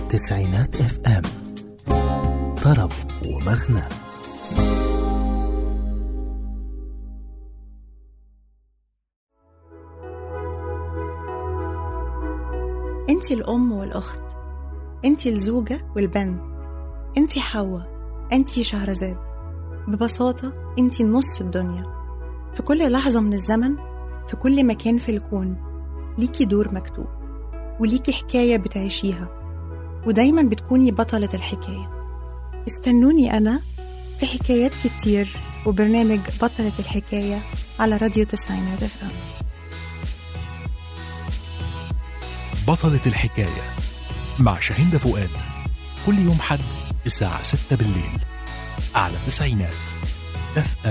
تسعينات اف ام طرب ومغنى انتي الأم والأخت انتي الزوجة والبنت انتي حواء انتي شهرزاد ببساطة انتي نص الدنيا في كل لحظة من الزمن في كل مكان في الكون ليكي دور مكتوب وليكي حكاية بتعيشيها ودايما بتكوني بطلة الحكاية استنوني أنا في حكايات كتير وبرنامج بطلة الحكاية على راديو تسعينات اف ام بطلة الحكاية مع شاهين فؤاد كل يوم حد الساعة 6 بالليل على تسعينات اف ام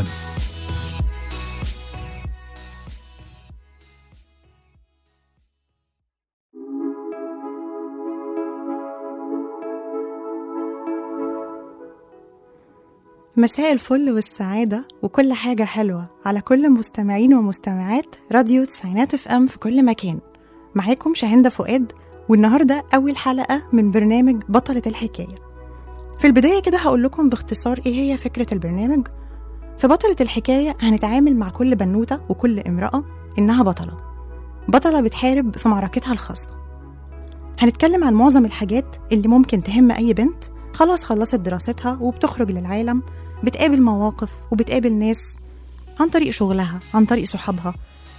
مساء الفل والسعادة وكل حاجة حلوة على كل مستمعين ومستمعات راديو تسعينات اف ام في كل مكان معاكم شاهندة فؤاد والنهاردة أول حلقة من برنامج بطلة الحكاية في البداية كده هقول لكم باختصار إيه هي فكرة البرنامج في بطلة الحكاية هنتعامل مع كل بنوتة وكل امرأة إنها بطلة بطلة بتحارب في معركتها الخاصة هنتكلم عن معظم الحاجات اللي ممكن تهم أي بنت خلاص خلصت دراستها وبتخرج للعالم بتقابل مواقف وبتقابل ناس عن طريق شغلها عن طريق صحابها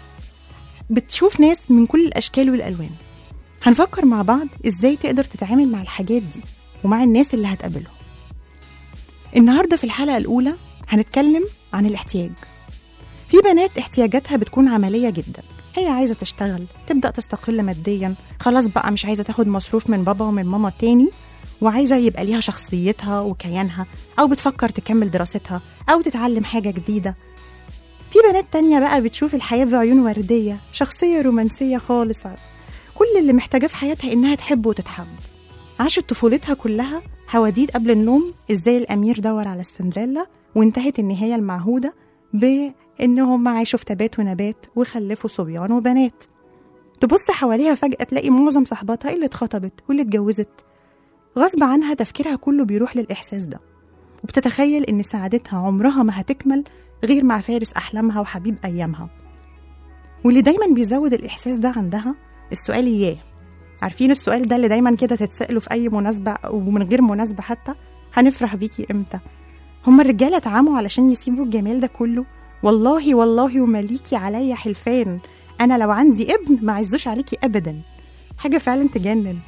بتشوف ناس من كل الأشكال والألوان هنفكر مع بعض إزاي تقدر تتعامل مع الحاجات دي ومع الناس اللي هتقابلهم النهاردة في الحلقة الأولى هنتكلم عن الاحتياج في بنات احتياجاتها بتكون عملية جدا هي عايزة تشتغل تبدأ تستقل ماديا خلاص بقى مش عايزة تاخد مصروف من بابا ومن ماما تاني وعايزة يبقى ليها شخصيتها وكيانها أو بتفكر تكمل دراستها أو تتعلم حاجة جديدة في بنات تانية بقى بتشوف الحياة بعيون وردية شخصية رومانسية خالص كل اللي محتاجاه في حياتها إنها تحب وتتحب عاشت طفولتها كلها حواديت قبل النوم إزاي الأمير دور على السندريلا وانتهت النهاية المعهودة بإنهم عاشوا في تبات ونبات وخلفوا صبيان وبنات تبص حواليها فجأة تلاقي معظم صحباتها اللي اتخطبت واللي اتجوزت غصب عنها تفكيرها كله بيروح للإحساس ده وبتتخيل إن سعادتها عمرها ما هتكمل غير مع فارس أحلامها وحبيب أيامها واللي دايما بيزود الإحساس ده عندها السؤال إياه عارفين السؤال ده اللي دايما كده تتسأله في أي مناسبة ومن غير مناسبة حتى هنفرح بيكي إمتى هما الرجالة اتعاموا علشان يسيبوا الجمال ده كله والله والله ومليكي عليا حلفان أنا لو عندي ابن ما عزوش عليكي أبدا حاجة فعلا تجنن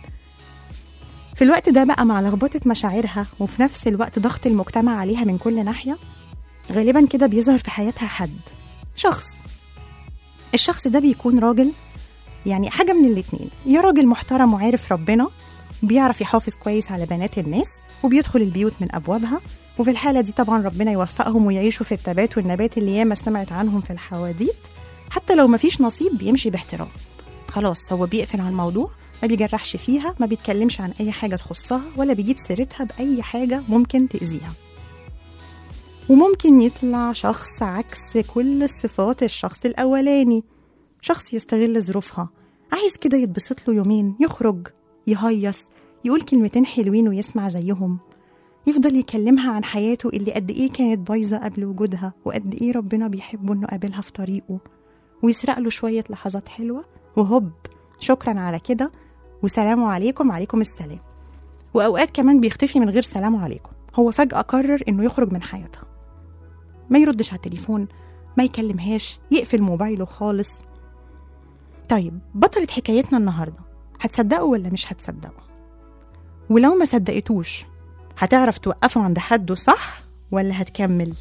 في الوقت ده بقى مع لخبطة مشاعرها وفي نفس الوقت ضغط المجتمع عليها من كل ناحية غالبا كده بيظهر في حياتها حد شخص الشخص ده بيكون راجل يعني حاجة من الاتنين يا راجل محترم وعارف ربنا بيعرف يحافظ كويس على بنات الناس وبيدخل البيوت من أبوابها وفي الحالة دي طبعا ربنا يوفقهم ويعيشوا في التبات والنبات اللي ياما سمعت عنهم في الحواديت حتى لو مفيش نصيب بيمشي باحترام خلاص هو بيقفل على الموضوع ما بيجرحش فيها ما بيتكلمش عن أي حاجة تخصها ولا بيجيب سيرتها بأي حاجة ممكن تأذيها وممكن يطلع شخص عكس كل صفات الشخص الأولاني شخص يستغل ظروفها عايز كده يتبسط له يومين يخرج يهيص يقول كلمتين حلوين ويسمع زيهم يفضل يكلمها عن حياته اللي قد ايه كانت بايظه قبل وجودها وقد ايه ربنا بيحبه انه قابلها في طريقه ويسرق له شويه لحظات حلوه وهوب شكرا على كده وسلام عليكم عليكم السلام واوقات كمان بيختفي من غير سلام عليكم هو فجاه قرر انه يخرج من حياتها ما يردش على التليفون ما يكلمهاش يقفل موبايله خالص طيب بطلة حكايتنا النهاردة هتصدقوا ولا مش هتصدقوا ولو ما صدقتوش هتعرف توقفوا عند حده صح ولا هتكمل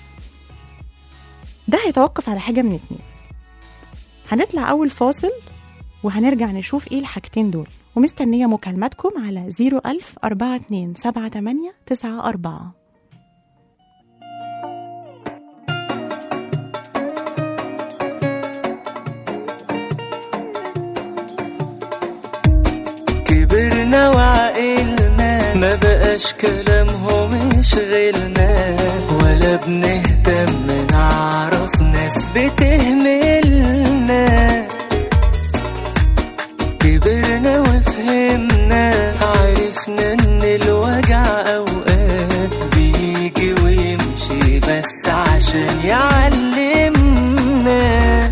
ده هيتوقف على حاجة من اتنين هنطلع أول فاصل وهنرجع نشوف ايه الحاجتين دول ومستنية مكالماتكم على 01000 42 78 94 كبرنا وعقلنا ما بقاش كلامهم يشغلنا ولا بنهتم نعرف ناس بتهملنا كبرنا كبرنا وفهمنا عرفنا ان الوجع اوقات بيجي ويمشي بس عشان يعلمنا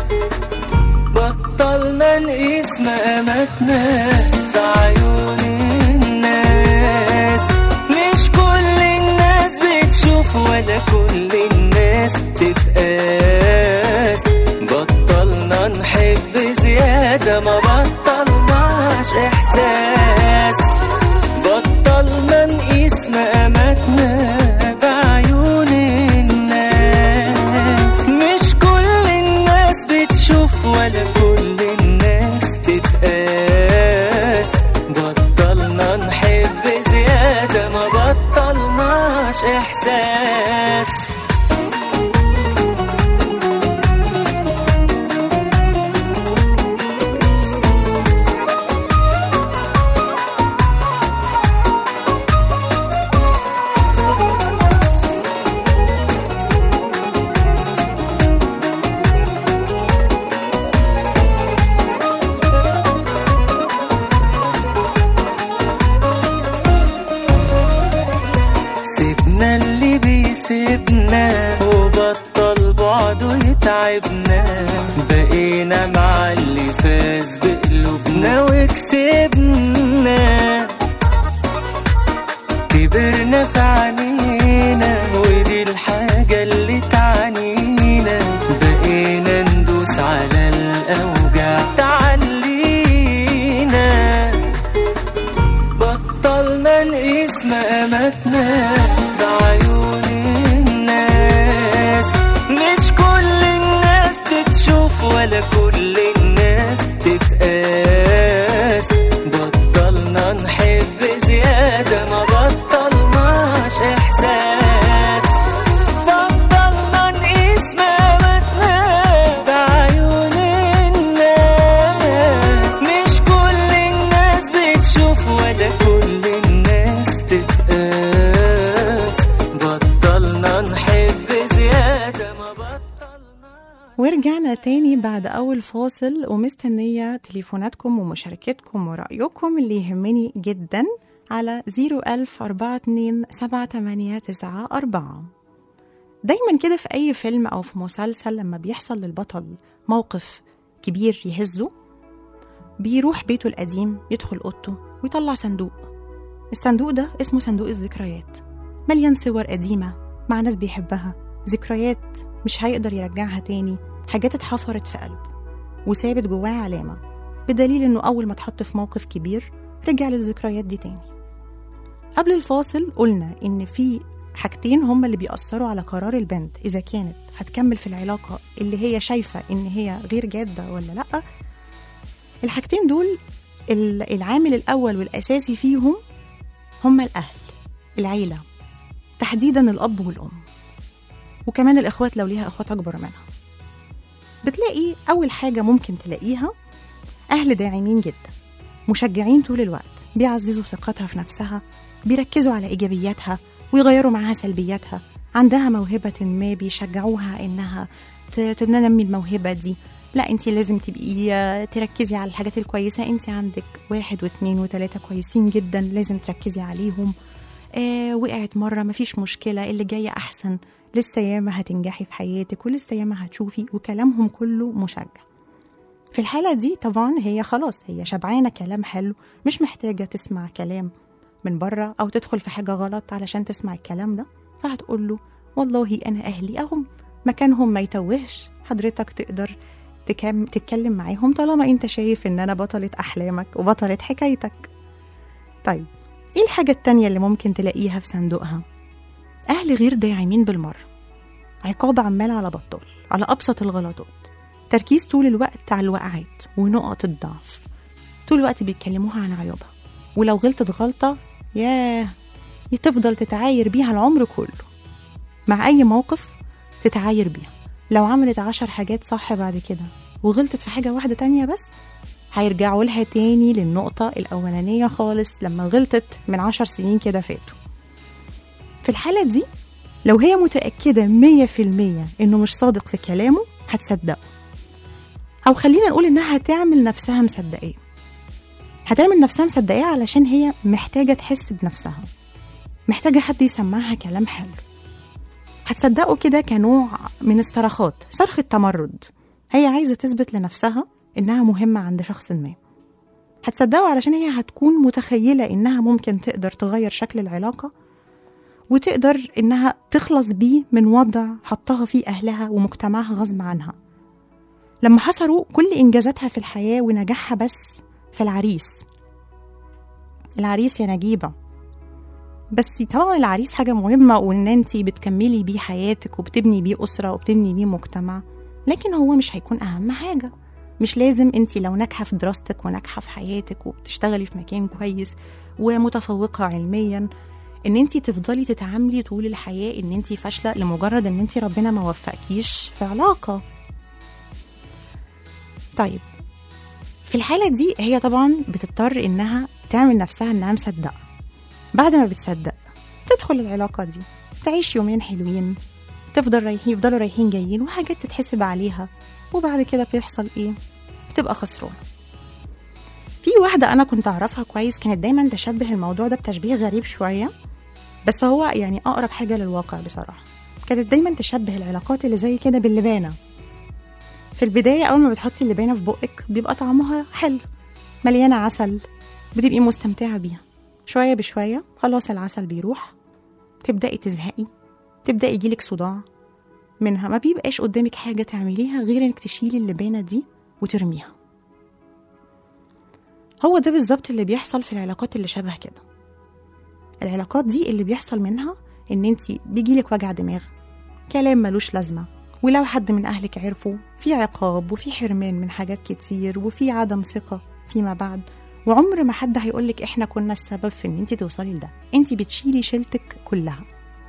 بطلنا نقيس مقاماتنا بعيون الناس مش كل الناس بتشوف ولا كل الناس تتقاس بطلنا نحب زيادة ما بطلناش إحساس بطلنا نقيس مقاماتنا بعيون الناس مش كل الناس بتشوف ولا كل الناس تتقاس بطلنا نحب زيادة ما بطلناش إحساس سيبنا اللي بيسيبنا وبطل بعده يتعبنا بقينا مع اللي فاز بقلوبنا وكسبنا كبرنا في عينينا ودي الحاجة اللي تعنينا بقينا ندوس على الأوجع تعلينا بطلنا نقيس مقاماتنا بعيون الناس مش كل الناس بتشوف ولا كل الناس تتقاس بطلنا نحب زيادة ما بطلناش إحساس بطلنا نقيس مقاماتنا بعيون الناس مش كل الناس بتشوف ولا كل الناس تتقاس بطلنا نحب زيادة ما بطلناش ورجعنا تاني بعد أول فاصل ومستنية تليفوناتكم ومشاركتكم ورأيكم اللي يهمني جدا على 01042 دايما كده في أي فيلم أو في مسلسل لما بيحصل للبطل موقف كبير يهزه بيروح بيته القديم يدخل أوضته ويطلع صندوق الصندوق ده اسمه صندوق الذكريات مليان صور قديمة مع ناس بيحبها ذكريات مش هيقدر يرجعها تاني حاجات اتحفرت في قلبه وسابت جواه علامة بدليل انه أول ما اتحط في موقف كبير رجع للذكريات دي تاني قبل الفاصل قلنا إن في حاجتين هما اللي بيأثروا على قرار البنت إذا كانت هتكمل في العلاقة اللي هي شايفة إن هي غير جادة ولا لأ الحاجتين دول ال- العامل الأول والأساسي فيهم هما الأهل العيلة تحديدا الأب والأم وكمان الإخوات لو ليها إخوات أكبر منها بتلاقي أول حاجة ممكن تلاقيها أهل داعمين جدا مشجعين طول الوقت بيعززوا ثقتها في نفسها بيركزوا على إيجابياتها ويغيروا معاها سلبياتها عندها موهبة ما بيشجعوها إنها ت- تنمي الموهبة دي لا انت لازم تبقي آه، تركزي على الحاجات الكويسة انت عندك واحد واثنين وثلاثة كويسين جدا لازم تركزي عليهم آه وقعت مرة مفيش مشكلة اللي جاية أحسن لسه ياما هتنجحي في حياتك ولسه ياما هتشوفي وكلامهم كله مشجع في الحالة دي طبعا هي خلاص هي شبعانة كلام حلو مش محتاجة تسمع كلام من بره أو تدخل في حاجة غلط علشان تسمع الكلام ده فهتقول له والله أنا أهلي أهم مكانهم ما يتوهش حضرتك تقدر تكم تتكلم معاهم طالما انت شايف ان انا بطلة احلامك وبطلة حكايتك طيب ايه الحاجة التانية اللي ممكن تلاقيها في صندوقها اهل غير داعمين بالمرة عقاب عمال على بطال على ابسط الغلطات تركيز طول الوقت على الوقعات ونقط الضعف طول الوقت بيتكلموها عن عيوبها ولو غلطت غلطة ياه تفضل تتعاير بيها العمر كله مع أي موقف تتعاير بيها لو عملت عشر حاجات صح بعد كده وغلطت في حاجة واحدة تانية بس هيرجعوا لها تاني للنقطة الأولانية خالص لما غلطت من عشر سنين كده فاتوا في الحالة دي لو هي متأكدة مية في المية إنه مش صادق في كلامه هتصدقه أو خلينا نقول إنها هتعمل نفسها مصدقاه هتعمل نفسها مصدقاه علشان هي محتاجة تحس بنفسها محتاجة حد يسمعها كلام حلو هتصدقه كده كنوع من الصرخات صرخة تمرد هي عايزة تثبت لنفسها إنها مهمة عند شخص ما هتصدقه علشان هي هتكون متخيلة إنها ممكن تقدر تغير شكل العلاقة وتقدر إنها تخلص بيه من وضع حطها فيه أهلها ومجتمعها غصب عنها لما حصروا كل إنجازاتها في الحياة ونجاحها بس في العريس العريس يا نجيبة بس طبعا العريس حاجة مهمة وإن أنت بتكملي بيه حياتك وبتبني بيه أسرة وبتبني بيه مجتمع لكن هو مش هيكون أهم حاجة مش لازم أنت لو ناجحة في دراستك وناجحة في حياتك وبتشتغلي في مكان كويس ومتفوقة علميا ان انت تفضلي تتعاملي طول الحياه ان انت فاشله لمجرد ان انت ربنا ما وفقكيش في علاقه طيب في الحاله دي هي طبعا بتضطر انها تعمل نفسها انها مصدقه بعد ما بتصدق تدخل العلاقه دي تعيش يومين حلوين تفضل رايحين يفضلوا رايحين جايين وحاجات تتحسب عليها وبعد كده بيحصل ايه بتبقى خسرانه في واحدة أنا كنت أعرفها كويس كانت دايما تشبه الموضوع ده بتشبيه غريب شوية بس هو يعني أقرب حاجة للواقع بصراحة كانت دايما تشبه العلاقات اللي زي كده باللبانة في البداية أول ما بتحطي اللبانة في بقك بيبقى طعمها حلو مليانة عسل بتبقي مستمتعة بيها شوية بشوية خلاص العسل بيروح تبدأي تزهقي تبدأ يجيلك صداع منها ما بيبقاش قدامك حاجة تعمليها غير انك تشيلي اللبانة دي وترميها هو ده بالظبط اللي بيحصل في العلاقات اللي شبه كده العلاقات دي اللي بيحصل منها ان انت بيجيلك وجع دماغ كلام ملوش لازمة ولو حد من أهلك عرفه في عقاب وفي حرمان من حاجات كتير وفي عدم ثقة فيما بعد وعمر ما حد هيقولك احنا كنا السبب في ان انت توصلي لده انت بتشيلي شيلتك كلها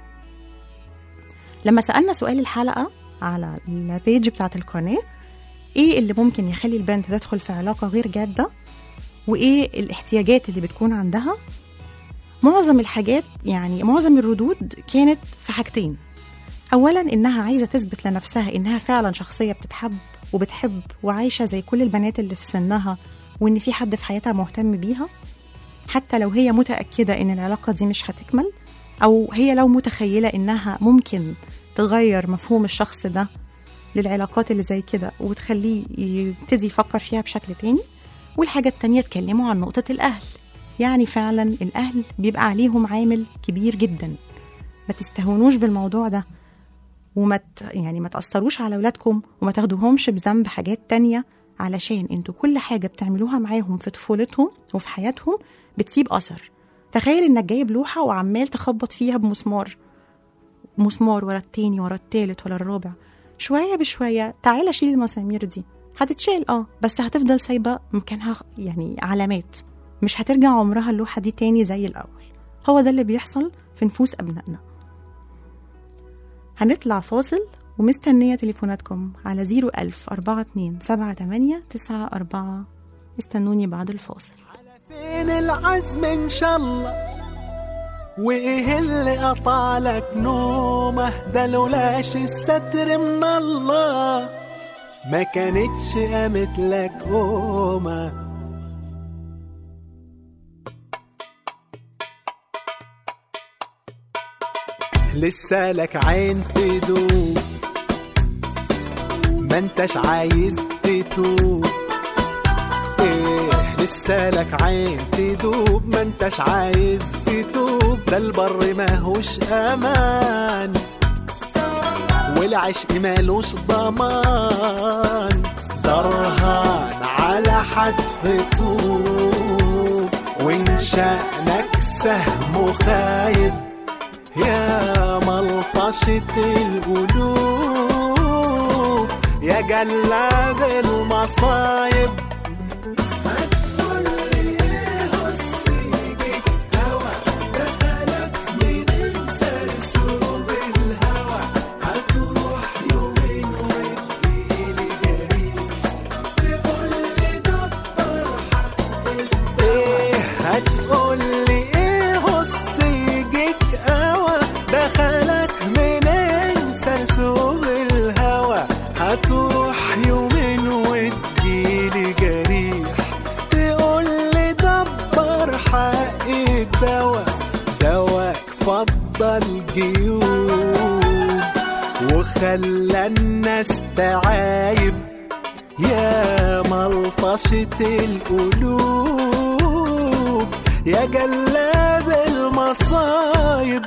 لما سألنا سؤال الحلقة على البيج بتاعت القناة ايه اللي ممكن يخلي البنت تدخل في علاقة غير جادة وايه الاحتياجات اللي بتكون عندها معظم الحاجات يعني معظم الردود كانت في حاجتين اولا انها عايزه تثبت لنفسها انها فعلا شخصيه بتتحب وبتحب وعايشه زي كل البنات اللي في سنها وان في حد في حياتها مهتم بيها حتى لو هي متاكده ان العلاقه دي مش هتكمل او هي لو متخيله انها ممكن تغير مفهوم الشخص ده للعلاقات اللي زي كده وتخليه يبتدي يفكر فيها بشكل تاني والحاجة التانية اتكلموا عن نقطة الأهل يعني فعلا الأهل بيبقى عليهم عامل كبير جدا ما تستهونوش بالموضوع ده وما ت... يعني ما تأثروش على أولادكم وما تاخدوهمش بذنب حاجات تانية علشان انتوا كل حاجة بتعملوها معاهم في طفولتهم وفي حياتهم بتسيب أثر تخيل انك جايب لوحة وعمال تخبط فيها بمسمار مسمار ورا التاني ورا التالت ورا الرابع شوية بشوية تعالى شيل المسامير دي هتتشال اه بس هتفضل سايبة مكانها يعني علامات مش هترجع عمرها اللوحة دي تاني زي الأول هو ده اللي بيحصل في نفوس أبنائنا هنطلع فاصل ومستنية تليفوناتكم على 01000 42 78 94 استنوني بعد الفاصل فين العزم ان شاء الله وايه اللي قطع لك نومه ده لولاش الستر من الله ما كانتش قامت لك قومه لسه لك عين تدوب ما انتش عايز تتوب ايه لسه لك عين تدوب ما انتش عايز تتوب ده البر ماهوش امان والعشق مالوش ضمان درهان على حتف طوب وان شأنك سهم خايب يا ملطشة القلوب يا جلاد المصايب ايه هتقولي ايه هص يجيك قوى دخلك منين سرسوب الهوى هتروح يومين وتجيلي جاي وفضى الجيوب وخلى الناس تعايب يا ملطشة القلوب يا جلاب المصايب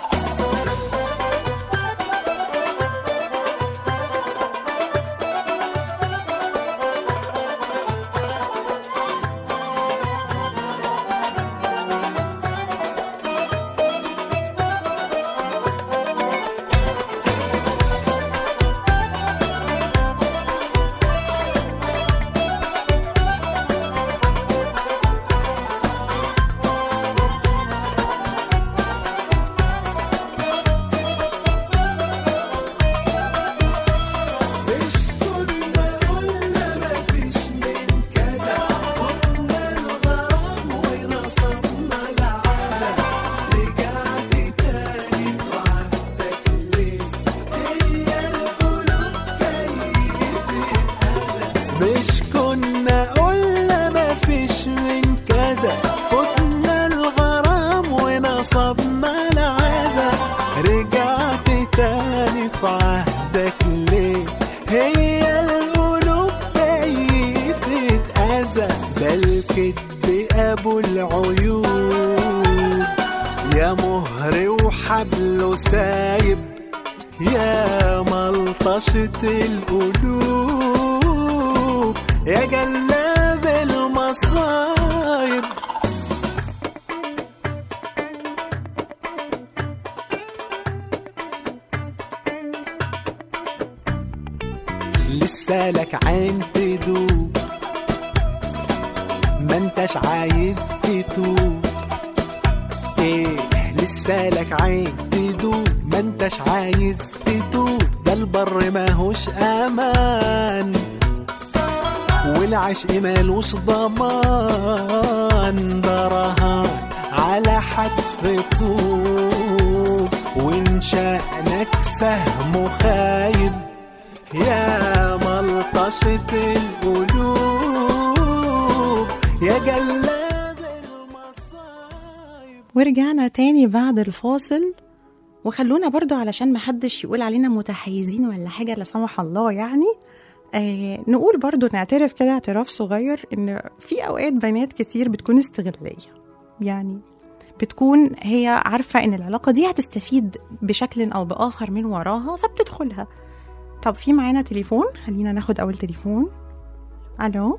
مش كنا قلنا مفيش من كذا خدنا الغرام ونصبنا العزا رجعت تاني في عهدك ليه هي القلوب كيفت مش كنا قلنا مفيش من كذا خدنا الغرام ونصبنا العزا رجعت تاني في عهدك ليه هي القلوب كيفت أذى ده الكدب أبو العيوب يا مهر وحبله سايب يا ملطشة القلوب يا جلاب المصايب لسه لك عين تدوب ما انتش عايز تتوب ايه لسه لك عين تدوب ما انتش عايز تتوب ده البر ماهوش امان والعشق مالوش ضمان ده رهان على حتف طوب وان شأنك سهم خايب يا ملطشة القلوب يا جلاب المصايب ورجعنا تاني بعد الفاصل وخلونا برضو علشان محدش يقول علينا متحيزين ولا حاجة لا سمح الله يعني آه نقول برضو نعترف كده اعتراف صغير ان في اوقات بنات كتير بتكون استغلالية يعني بتكون هي عارفة ان العلاقة دي هتستفيد بشكل او باخر من وراها فبتدخلها طب في معانا تليفون خلينا ناخد اول تليفون الو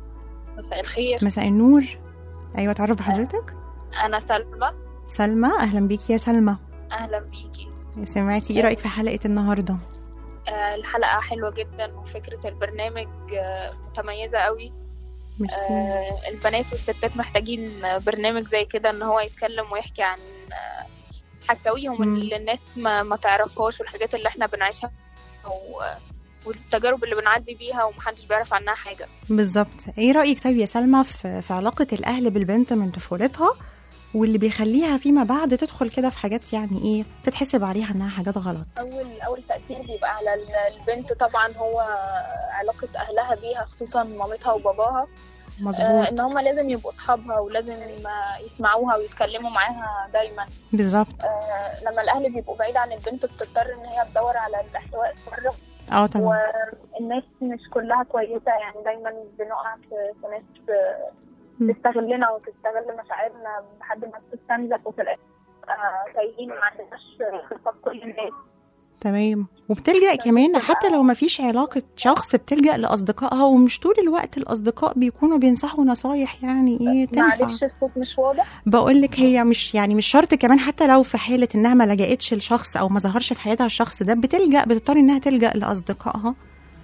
مساء الخير مساء النور ايوه تعرف بحضرتك أنا سلمى سلمى اهلا بيكي يا سلمى أهلا بيكي سمعتي ايه رايك في حلقه النهارده آه، الحلقة حلوة جدا وفكرة البرنامج آه، متميزة قوي ميرسي آه، البنات والستات محتاجين برنامج زي كده ان هو يتكلم ويحكي عن آه، حكاويهم مم. اللي الناس ما, ما تعرفهاش والحاجات اللي احنا بنعيشها و... والتجارب اللي بنعدي بيها ومحدش بيعرف عنها حاجة بالظبط ايه رايك طيب يا سلمى في, في علاقه الاهل بالبنت من طفولتها واللي بيخليها فيما بعد تدخل كده في حاجات يعني ايه تتحسب عليها انها حاجات غلط أول أول تأثير بيبقى على ال- البنت طبعا هو علاقة أهلها بيها خصوصا مامتها وباباها آه، مظبوط ان هم لازم يبقوا اصحابها ولازم آه، يسمعوها ويتكلموا معاها دايما بالظبط آه، لما الاهل بيبقوا بعيد عن البنت بتضطر ان هي تدور على الاحتواء بره اه تمام والناس مش كلها كويسه يعني دايما بنقع في في ناس آه، مم. تستغلنا وتستغل مشاعرنا لحد ما تستنزف وفي الاخر آه، تايهين ما عندناش ثقه في كل الناس تمام وبتلجأ كمان حتى لو ما فيش علاقة شخص بتلجأ لأصدقائها ومش طول الوقت الأصدقاء بيكونوا بينصحوا نصايح يعني إيه تنفع معلش الصوت مش واضح بقول لك هي مش يعني مش شرط كمان حتى لو في حالة إنها ما لجأتش لشخص أو ما ظهرش في حياتها الشخص ده بتلجأ بتضطر إنها تلجأ لأصدقائها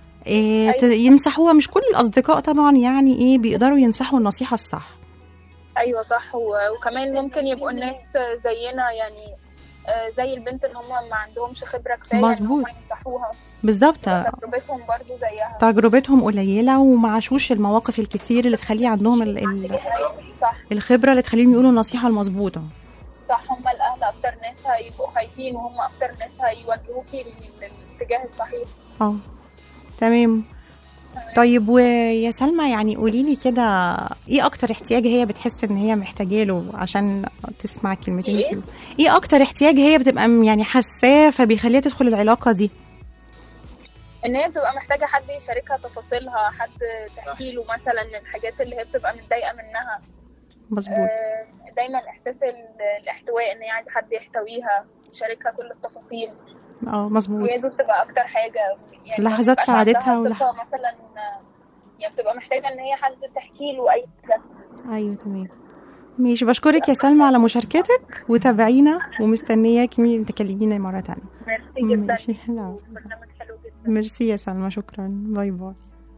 إيه ت- أيوة. ينصحوها مش كل الأصدقاء طبعا يعني إيه بيقدروا ينصحوا النصيحة الصح ايوه صح و- وكمان ممكن يبقوا الناس زينا يعني آه، زي البنت اللي هم ما عندهمش خبره كفايه ان هم مظبوط. ينصحوها بالظبط تجربتهم برضو زيها تجربتهم قليلة وما عاشوش المواقف الكتير اللي تخلي عندهم ال- ال- صح الخبرة اللي تخليهم يقولوا النصيحة المظبوطة صح هم الاهل اكتر ناس هيبقوا خايفين وهم اكتر ناس هيوجهوكي لل- للاتجاه الصحيح اه تمام طيب ويا سلمى يعني قولي لي كده ايه اكتر احتياج هي بتحس ان هي محتاجه له عشان تسمع الكلمتين إيه؟ دول ايه اكتر احتياج هي بتبقى م- يعني حاساه فبيخليها تدخل العلاقه دي ان هي بتبقى محتاجه حد يشاركها تفاصيلها حد تحكي له مثلا الحاجات اللي هي بتبقى متضايقه منها مظبوط آه، دايما احساس ال- الاحتواء ان هي عايزه حد يحتويها يشاركها كل التفاصيل اه مظبوط هي دي بتبقى اكتر حاجه يعني ما لحظات بتبقاش سعادتها عندها ولح- ثقة مثلا آه، يعني بتبقى محتاجه ان هي حد تحكي له اي حاجه ايوه تمام ماشي بشكرك يا سلمى على مشاركتك وتابعينا ومستنياك مين تكلمينا مره تانية ميرسي جدا ماشي لا برنامج حلو جدا ميرسي يا سلمى شكرا باي باي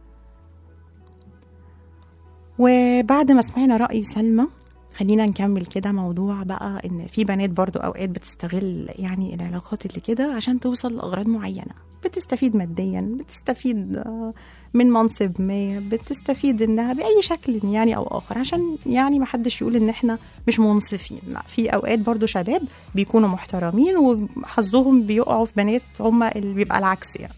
وبعد ما سمعنا رأي سلمى خلينا نكمل كده موضوع بقى ان في بنات برضو اوقات بتستغل يعني العلاقات اللي كده عشان توصل لاغراض معينه بتستفيد ماديا بتستفيد آه، من منصب ما بتستفيد انها باي شكل يعني او اخر عشان يعني ما حدش يقول ان احنا مش منصفين لا في اوقات برضو شباب بيكونوا محترمين وحظهم بيقعوا في بنات هم اللي بيبقى العكس يعني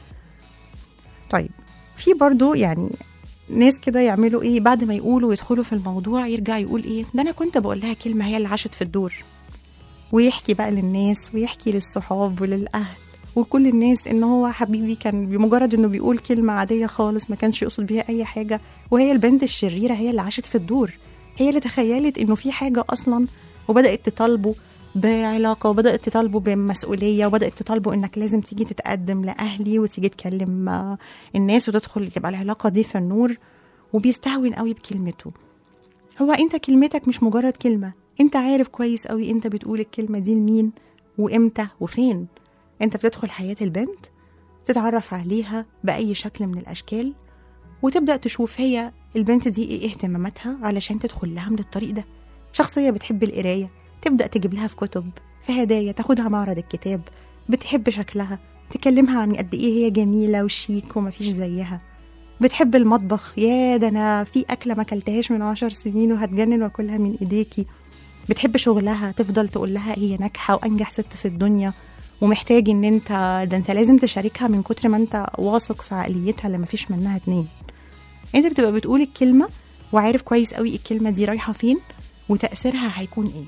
طيب في برضو يعني ناس كده يعملوا ايه بعد ما يقولوا ويدخلوا في الموضوع يرجع يقول ايه ده انا كنت بقول لها كلمه هي اللي عاشت في الدور ويحكي بقى للناس ويحكي للصحاب وللاهل وكل الناس ان هو حبيبي كان بمجرد انه بيقول كلمه عاديه خالص ما كانش يقصد بيها اي حاجه وهي البنت الشريره هي اللي عاشت في الدور هي اللي تخيلت انه في حاجه اصلا وبدات تطالبه بعلاقه وبدات تطالبه بمسؤوليه وبدات تطالبه انك لازم تيجي تتقدم لاهلي وتيجي تكلم آه، الناس وتدخل تبقى العلاقه دي في النور وبيستهون قوي بكلمته هو انت كلمتك مش مجرد كلمه انت عارف كويس قوي انت بتقول الكلمه دي لمين وامتى وفين انت بتدخل حياه البنت تتعرف عليها باي شكل من الاشكال وتبدا تشوف هي البنت دي ايه اهتماماتها علشان تدخل لها من الطريق ده شخصيه بتحب القرايه تبدا تجيب لها في كتب في هدايا تاخدها معرض الكتاب بتحب شكلها تكلمها عن قد ايه هي جميله وشيك ومفيش زيها بتحب المطبخ يا ده انا في اكله ما اكلتهاش من عشر سنين وهتجنن واكلها من ايديكي بتحب شغلها تفضل تقول لها هي ناجحه وانجح ست في الدنيا ومحتاج ان انت ده انت لازم تشاركها من كتر ما انت واثق في عقليتها اللي مفيش منها اتنين انت بتبقى بتقول الكلمه وعارف كويس قوي الكلمه دي رايحه فين وتاثيرها هيكون ايه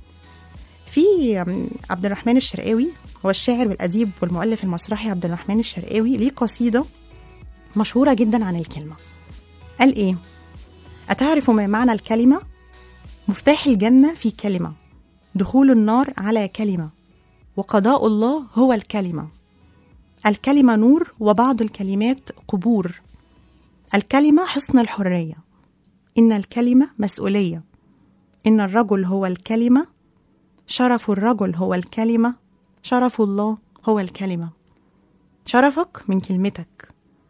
في عبد الرحمن الشرقاوي هو الشاعر والاديب والمؤلف المسرحي عبد الرحمن الشرقاوي ليه قصيده مشهوره جدا عن الكلمه قال ايه اتعرف ما معنى الكلمه مفتاح الجنه في كلمه دخول النار على كلمه وقضاء الله هو الكلمه الكلمه نور وبعض الكلمات قبور الكلمه حصن الحريه ان الكلمه مسؤوليه ان الرجل هو الكلمه شرف الرجل هو الكلمه شرف الله هو الكلمه شرفك من كلمتك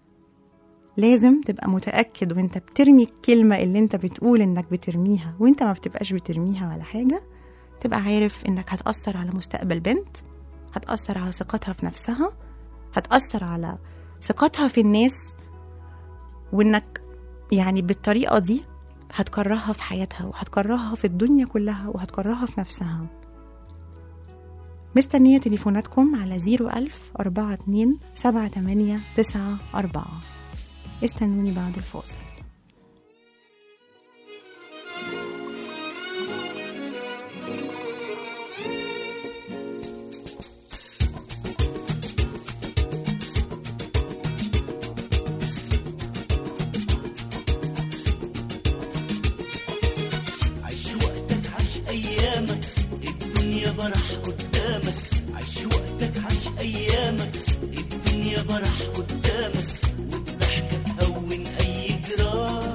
لازم تبقى متأكد وانت بترمي الكلمة اللي انت بتقول انك بترميها وانت ما بتبقاش بترميها ولا حاجة تبقى عارف انك هتأثر على مستقبل بنت هتأثر على ثقتها في نفسها هتأثر على ثقتها في الناس وانك يعني بالطريقة دي هتكرهها في حياتها وهتكرهها في الدنيا كلها وهتكرهها في نفسها مستنية تليفوناتكم على 01000 42 78 94 استنوني بعد الفاصل عيش وقتك عيش ايامك الدنيا برح قدامك عيش وقتك عيش ايامك الدنيا برح قدامك والضحكه تهون اي جراح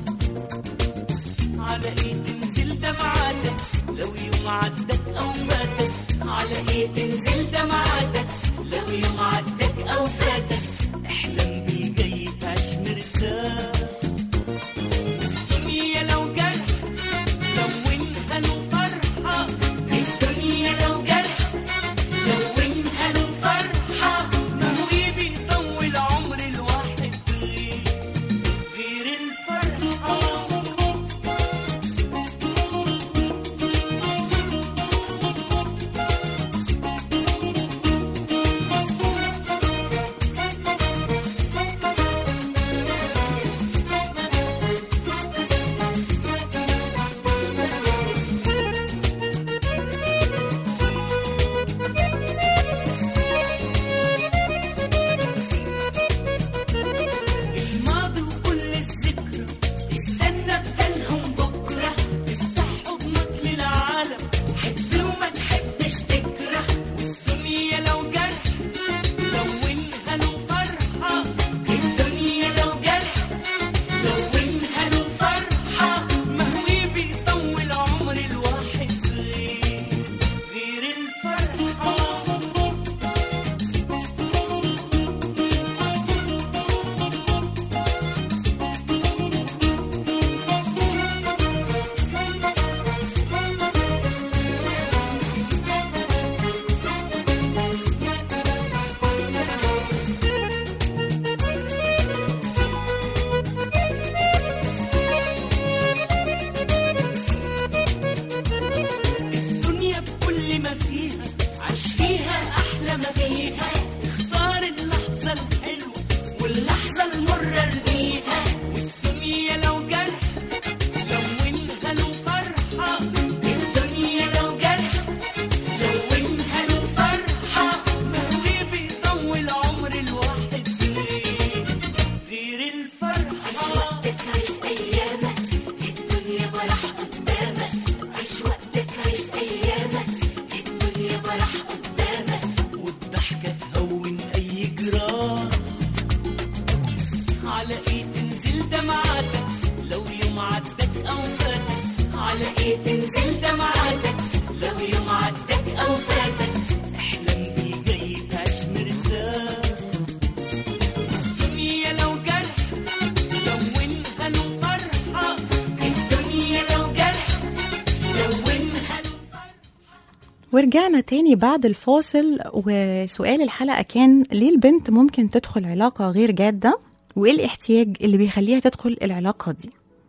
على ايه تنزل دمعاتك لو يوم عدك او فاتك على ايه تنزل دمعاتك لو يوم عدك او فاتك احلم بالجاي تعيش مرتاح الدنيا لو جرح لونها له فرحة الدنيا لو جرح لونها له فرحة ما هو ايه بيطول عمر الواحد غير غير الفرحة براح قدامك عيش وقتك عيش ايامك الدنيا براح قدامك والضحكة تهون اي جراح على ايه تنزل دمعاتك لو يوم عدك او فاتك على ايه تنزل دمعاتك لو يوم عدك او فاتك احلم بيه جاي تعيش مرتاح الدنيا لو جرح لونها له فرحة الدنيا لو جرح لونها له ورجعنا تاني بعد الفاصل وسؤال الحلقة كان ليه البنت ممكن تدخل علاقة غير جادة وإيه الاحتياج اللي بيخليها تدخل العلاقة دي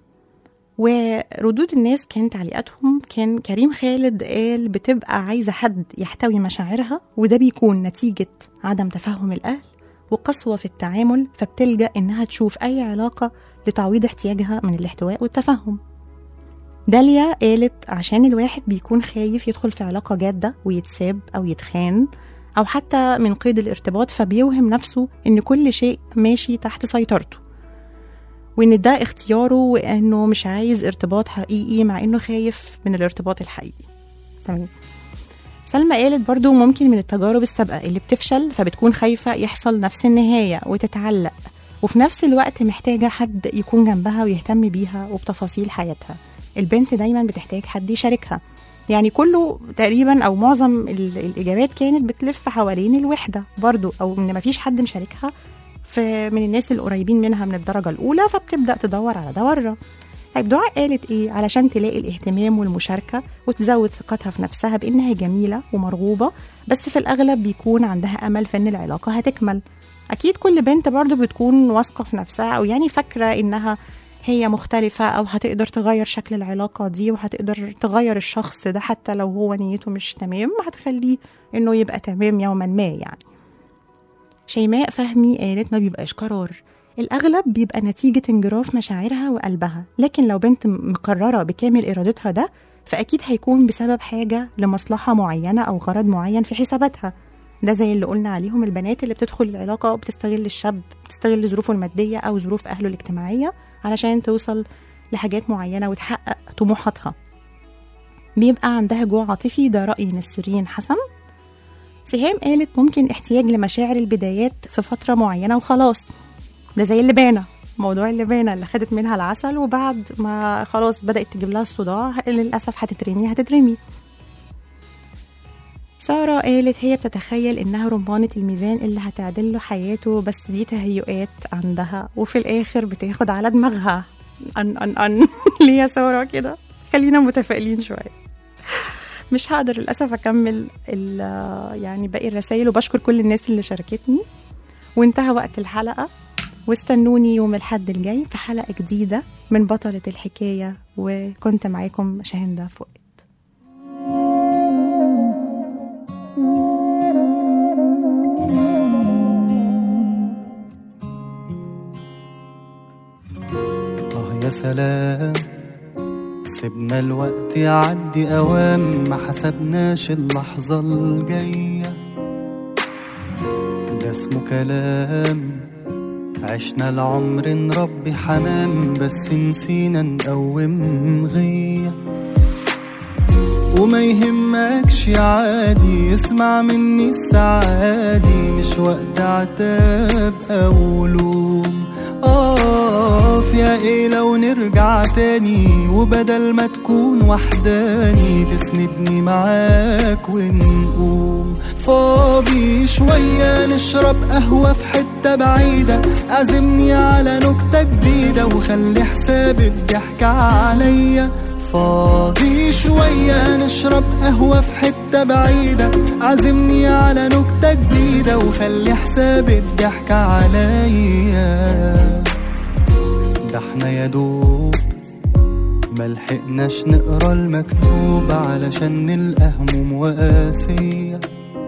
وردود الناس كان تعليقاتهم كان كريم خالد قال بتبقى عايزة حد يحتوي مشاعرها وده بيكون نتيجة عدم تفهم الأهل وقسوة في التعامل فبتلجأ إنها تشوف أي علاقة لتعويض احتياجها من الاحتواء والتفهم داليا قالت عشان الواحد بيكون خايف يدخل في علاقة جادة ويتساب أو يتخان أو حتى من قيد الارتباط فبيوهم نفسه إن كل شيء ماشي تحت سيطرته وإن ده اختياره وإنه مش عايز ارتباط حقيقي مع إنه خايف من الارتباط الحقيقي تمام سلمى قالت برضو ممكن من التجارب السابقة اللي بتفشل فبتكون خايفة يحصل نفس النهاية وتتعلق وفي نفس الوقت محتاجة حد يكون جنبها ويهتم بيها وبتفاصيل حياتها البنت دايما بتحتاج حد يشاركها يعني كله تقريبا او معظم ال- الاجابات كانت بتلف حوالين الوحده برضو او ان مفيش حد مشاركها في من الناس القريبين منها من الدرجه الاولى فبتبدا تدور على ده بره طيب دعاء قالت ايه علشان تلاقي الاهتمام والمشاركه وتزود ثقتها في نفسها بانها جميله ومرغوبه بس في الاغلب بيكون عندها امل في ان العلاقه هتكمل اكيد كل بنت برضو بتكون واثقه في نفسها او يعني فاكره انها هي مختلفة أو هتقدر تغير شكل العلاقة دي وهتقدر تغير الشخص ده حتى لو هو نيته مش تمام هتخليه إنه يبقى تمام يوما ما يعني شيماء فهمي قالت ما بيبقاش قرار الأغلب بيبقى نتيجة انجراف مشاعرها وقلبها لكن لو بنت مقررة بكامل إرادتها ده فأكيد هيكون بسبب حاجة لمصلحة معينة أو غرض معين في حساباتها ده زي اللي قلنا عليهم البنات اللي بتدخل العلاقة وبتستغل الشاب بتستغل ظروفه المادية أو ظروف أهله الاجتماعية علشان توصل لحاجات معينة وتحقق طموحاتها بيبقى عندها جوع عاطفي ده رأي نسرين حسن سهام قالت ممكن احتياج لمشاعر البدايات في فترة معينة وخلاص ده زي اللبانة موضوع اللبانة اللي خدت منها العسل وبعد ما خلاص بدأت تجيب لها الصداع للأسف هتترمي هتترمي سارة قالت هي بتتخيل إنها رمانة الميزان اللي هتعدل له حياته بس دي تهيؤات عندها وفي الآخر بتاخد على دماغها أن أن أن ليه يا سارة كده خلينا متفائلين شوية مش هقدر للأسف أكمل ال- يعني باقي الرسائل وبشكر كل الناس اللي شاركتني وانتهى وقت الحلقة واستنوني يوم الحد الجاي في حلقة جديدة من بطلة الحكاية وكنت معاكم شاهندة فؤاد آه يا سلام سيبنا الوقت يعدي أوام ما حسبناش اللحظة الجاية ده اسمه كلام عشنا العمر نربي حمام بس نسينا نقوم غيه وما يهمكش عادي اسمع مني السعادي مش وقت عتاب او لوم اقف يا ايه لو نرجع تاني وبدل ما تكون وحداني تسندني معاك ونقوم فاضي شوية نشرب قهوة في حتة بعيدة عزمني على نكتة جديدة وخلي حساب الضحكة عليا فاضي شوية نشرب قهوة في حتة بعيدة عزمني على نكتة جديدة وخلي حساب الضحكة عليا ده احنا يا دوب ملحقناش نقرا المكتوب علشان نلقى هموم وقاسية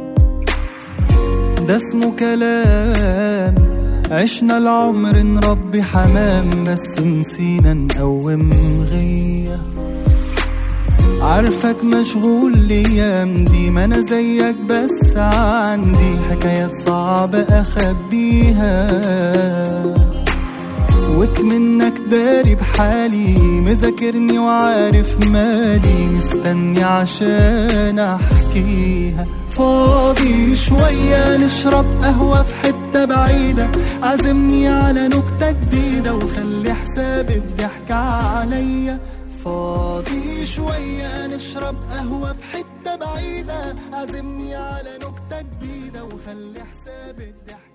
ده اسمه كلام عشنا العمر نربي حمام بس نسينا نقوم غيه عارفك مشغول الايام دي ما انا زيك بس عندي حكايات صعبة اخبيها وك منك داري بحالي مذاكرني وعارف مالي مستني عشان احكيها فاضي شوية نشرب قهوة في حتة بعيدة عزمني على نكتة جديدة وخلي حساب الضحك عليا فاضي شوية نشرب قهوة في حتة بعيدة عزمني على نكتة جديدة وخلي حساب الضحك